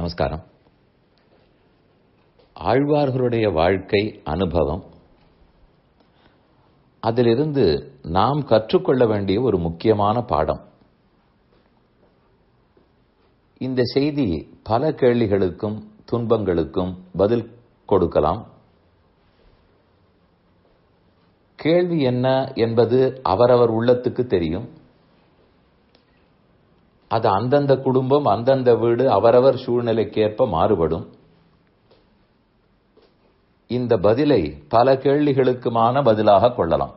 நமஸ்காரம் ஆழ்வார்களுடைய வாழ்க்கை அனுபவம் அதிலிருந்து நாம் கற்றுக்கொள்ள வேண்டிய ஒரு முக்கியமான பாடம் இந்த செய்தி பல கேள்விகளுக்கும் துன்பங்களுக்கும் பதில் கொடுக்கலாம் கேள்வி என்ன என்பது அவரவர் உள்ளத்துக்கு தெரியும் அது அந்தந்த குடும்பம் அந்தந்த வீடு அவரவர் சூழ்நிலைக்கேற்ப மாறுபடும் இந்த பதிலை பல கேள்விகளுக்குமான பதிலாக கொள்ளலாம்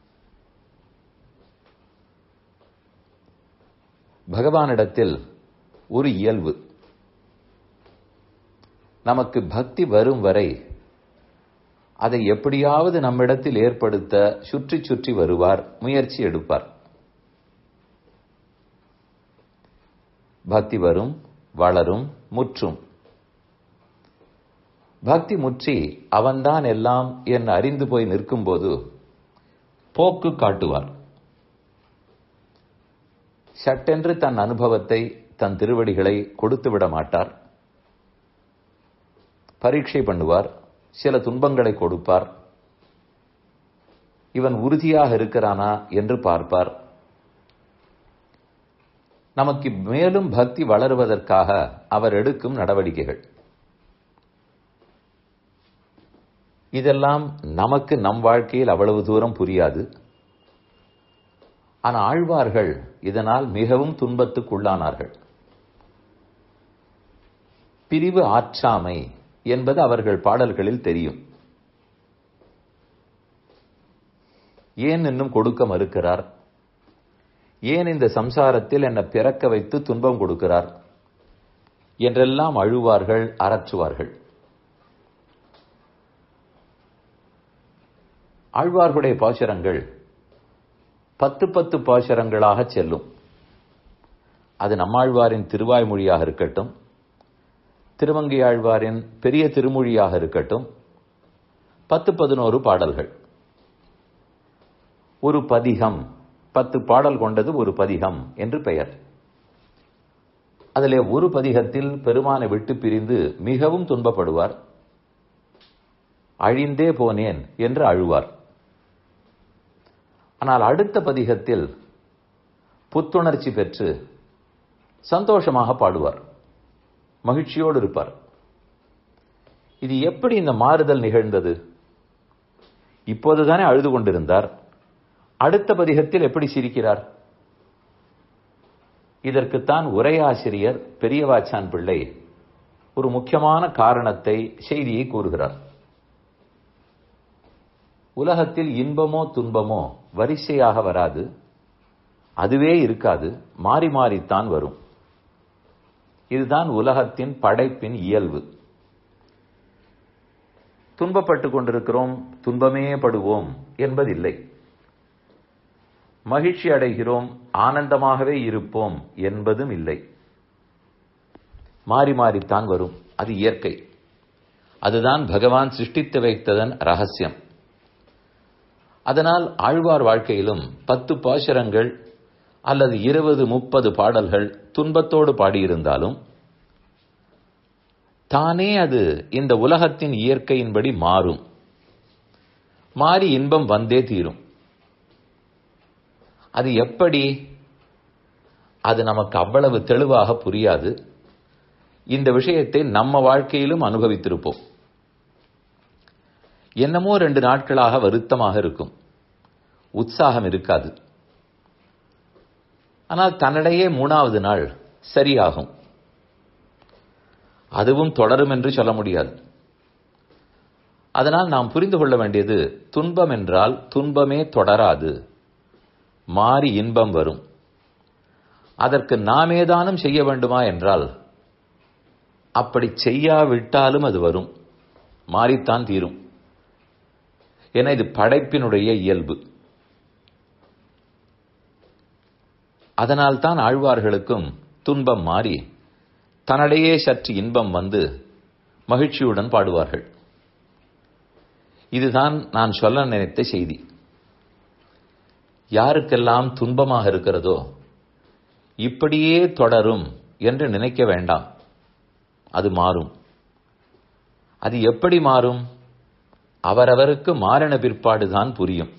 பகவானிடத்தில் ஒரு இயல்பு நமக்கு பக்தி வரும் வரை அதை எப்படியாவது நம்மிடத்தில் ஏற்படுத்த சுற்றி சுற்றி வருவார் முயற்சி எடுப்பார் பக்தி வரும் வளரும் முற்றும் பக்தி முற்றி அவன்தான் எல்லாம் என் அறிந்து போய் நிற்கும்போது போக்கு காட்டுவார் சட்டென்று தன் அனுபவத்தை தன் திருவடிகளை கொடுத்து விட மாட்டார் பரீட்சை பண்ணுவார் சில துன்பங்களை கொடுப்பார் இவன் உறுதியாக இருக்கிறானா என்று பார்ப்பார் நமக்கு மேலும் பக்தி வளருவதற்காக அவர் எடுக்கும் நடவடிக்கைகள் இதெல்லாம் நமக்கு நம் வாழ்க்கையில் அவ்வளவு தூரம் புரியாது ஆனால் ஆழ்வார்கள் இதனால் மிகவும் துன்பத்துக்குள்ளானார்கள் பிரிவு ஆற்றாமை என்பது அவர்கள் பாடல்களில் தெரியும் ஏன் இன்னும் கொடுக்க மறுக்கிறார் ஏன் இந்த சம்சாரத்தில் என்னை பிறக்க வைத்து துன்பம் கொடுக்கிறார் என்றெல்லாம் அழுவார்கள் அரற்றுவார்கள் ஆழ்வார்களுடைய பாசுரங்கள் பத்து பத்து பாசுரங்களாக செல்லும் அது நம்மாழ்வாரின் திருவாய்மொழியாக இருக்கட்டும் திருமங்கையாழ்வாரின் பெரிய திருமொழியாக இருக்கட்டும் பத்து பதினோரு பாடல்கள் ஒரு பதிகம் பத்து பாடல் கொண்டது ஒரு பதிகம் என்று பெயர் அதிலே ஒரு பதிகத்தில் பெருமானை விட்டு பிரிந்து மிகவும் துன்பப்படுவார் அழிந்தே போனேன் என்று அழுவார் ஆனால் அடுத்த பதிகத்தில் புத்துணர்ச்சி பெற்று சந்தோஷமாக பாடுவார் மகிழ்ச்சியோடு இருப்பார் இது எப்படி இந்த மாறுதல் நிகழ்ந்தது இப்போதுதானே அழுது கொண்டிருந்தார் அடுத்த பதிகத்தில் எப்படி சிரிக்கிறார் இதற்குத்தான் உரையாசிரியர் பெரியவாச்சான் பிள்ளை ஒரு முக்கியமான காரணத்தை செய்தியை கூறுகிறார் உலகத்தில் இன்பமோ துன்பமோ வரிசையாக வராது அதுவே இருக்காது மாறி மாறித்தான் வரும் இதுதான் உலகத்தின் படைப்பின் இயல்பு துன்பப்பட்டு கொண்டிருக்கிறோம் துன்பமே படுவோம் என்பதில்லை மகிழ்ச்சி அடைகிறோம் ஆனந்தமாகவே இருப்போம் என்பதும் இல்லை மாறி மாறித்தான் வரும் அது இயற்கை அதுதான் பகவான் சிருஷ்டித்து வைத்ததன் ரகசியம் அதனால் ஆழ்வார் வாழ்க்கையிலும் பத்து பாசுரங்கள் அல்லது இருபது முப்பது பாடல்கள் துன்பத்தோடு பாடியிருந்தாலும் தானே அது இந்த உலகத்தின் இயற்கையின்படி மாறும் மாறி இன்பம் வந்தே தீரும் அது எப்படி அது நமக்கு அவ்வளவு தெளிவாக புரியாது இந்த விஷயத்தை நம்ம வாழ்க்கையிலும் அனுபவித்திருப்போம் என்னமோ ரெண்டு நாட்களாக வருத்தமாக இருக்கும் உற்சாகம் இருக்காது ஆனால் தன்னிடையே மூணாவது நாள் சரியாகும் அதுவும் தொடரும் என்று சொல்ல முடியாது அதனால் நாம் புரிந்து கொள்ள வேண்டியது துன்பம் என்றால் துன்பமே தொடராது மாறி இன்பம் வரும் அதற்கு நாமேதானும் செய்ய வேண்டுமா என்றால் அப்படி செய்யாவிட்டாலும் அது வரும் மாறித்தான் தீரும் என இது படைப்பினுடைய இயல்பு அதனால்தான் ஆழ்வார்களுக்கும் துன்பம் மாறி தன்னிடையே சற்று இன்பம் வந்து மகிழ்ச்சியுடன் பாடுவார்கள் இதுதான் நான் சொல்ல நினைத்த செய்தி யாருக்கெல்லாம் துன்பமாக இருக்கிறதோ இப்படியே தொடரும் என்று நினைக்க வேண்டாம் அது மாறும் அது எப்படி மாறும் அவரவருக்கு மாறின பிற்பாடுதான் புரியும்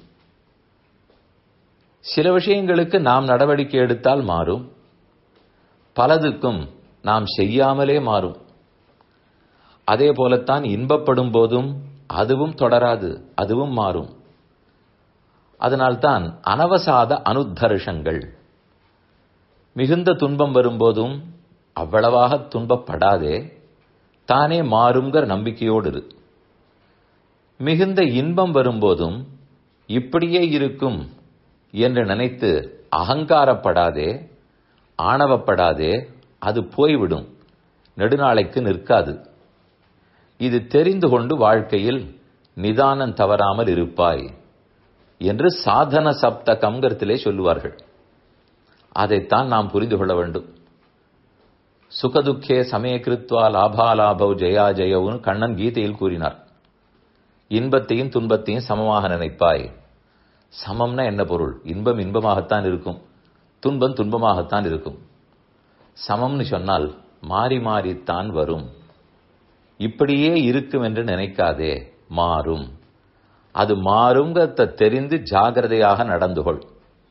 சில விஷயங்களுக்கு நாம் நடவடிக்கை எடுத்தால் மாறும் பலதுக்கும் நாம் செய்யாமலே மாறும் அதே போலத்தான் இன்பப்படும் போதும் அதுவும் தொடராது அதுவும் மாறும் அதனால்தான் அனவசாத அனுத்தர்ஷங்கள் மிகுந்த துன்பம் வரும்போதும் அவ்வளவாக துன்பப்படாதே தானே மாறுங்கிற நம்பிக்கையோடு இரு மிகுந்த இன்பம் வரும்போதும் இப்படியே இருக்கும் என்று நினைத்து அகங்காரப்படாதே ஆணவப்படாதே அது போய்விடும் நெடுநாளைக்கு நிற்காது இது தெரிந்து கொண்டு வாழ்க்கையில் நிதானம் தவறாமல் இருப்பாய் என்று சாதன சப்தகம்ங்கிறத்திலே சொல்லுவார்கள் அதைத்தான் நாம் புரிந்து கொள்ள வேண்டும் சுகதுக்கே சமய கிருத்வா லாபாலாபவ் ஜெயா ஜெயவுன்னு கண்ணன் கீதையில் கூறினார் இன்பத்தையும் துன்பத்தையும் சமமாக நினைப்பாய் சமம்னா என்ன பொருள் இன்பம் இன்பமாகத்தான் இருக்கும் துன்பம் துன்பமாகத்தான் இருக்கும் சமம்னு சொன்னால் மாறி மாறித்தான் வரும் இப்படியே இருக்கும் என்று நினைக்காதே மாறும் அது மாறுங்கிறத தெரிந்து ஜாகிரதையாக நடந்து கொள்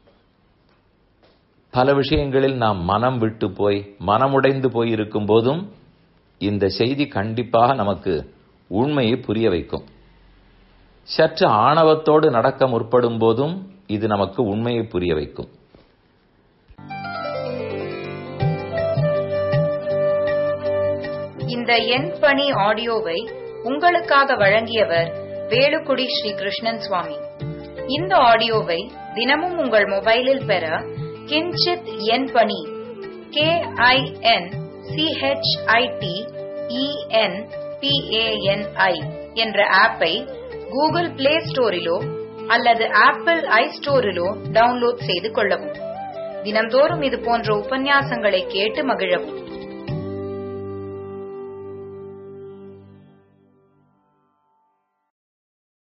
பல விஷயங்களில் நாம் மனம் விட்டு போய் மனமுடைந்து போய் இருக்கும் போதும் இந்த செய்தி கண்டிப்பாக நமக்கு உண்மையை புரிய வைக்கும் சற்று ஆணவத்தோடு நடக்க முற்படும் போதும் இது நமக்கு உண்மையை புரிய வைக்கும் இந்த எண் பணி ஆடியோவை உங்களுக்காக வழங்கியவர் வேலுக்குடி ஸ்ரீ கிருஷ்ணன் சுவாமி இந்த ஆடியோவை தினமும் உங்கள் மொபைலில் பெற கிஞ்சித் எண் பணி கே ஐ என் சிஹெச்ஐடி இஎன் பிஏஎன்ஐ என்ற ஆப்பை கூகுள் பிளே ஸ்டோரிலோ அல்லது ஆப்பிள் ஐ ஸ்டோரிலோ டவுன்லோட் செய்து கொள்ளவும் தினம்தோறும் இது போன்ற உபன்யாசங்களை கேட்டு மகிழவும்